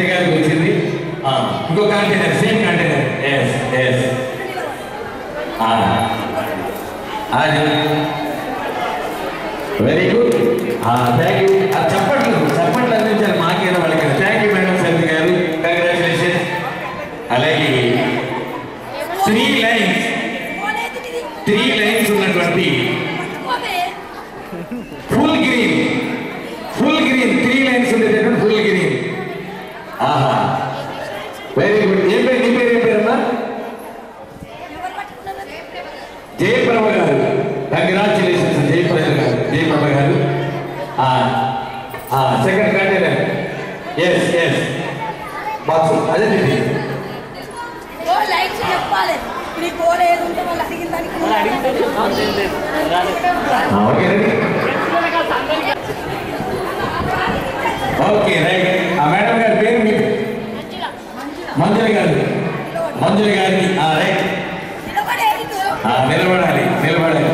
గారికి వచ్చింది ఆ, ఇంకో container same container S S అది వెరీ గుడ్ థ్యాంక్ యూ చప్పట్లు చప్పట్లు అందించారు మాకేదో వాళ్ళకి థ్యాంక్ యూ మేడం సరిత గారు కంగ్రాచులేషన్ అలాగే త్రీ లైన్స్ త్రీ లైన్స్ ఉన్నటువంటి full green full green three lines ఉండేటటువంటి ఫుల్ గ్రీన్ ఆహా వెరీ గుడ్ ఏం పేరు నీ పేరు ఏం పేరమ్మా జయప్రభ గారు కంగ్రాచులేషన్స్ జయప్రభ గారు జయప్రభ గారు second container S S box అదే ఇది. లైట్స్ చెప్పాలి నీ గోల్ ఏది ఉంటే వాళ్ళు అడిగిన దానికి ఆ, ఓకే రెడీ ఓకే రైట్ ఆ మేడం గారి పేరు మీ మంజుల గారు మంజుల గారిని ఆ రైట్ నిలబడేది ఆ, నిలబడాలి నిలబడాలి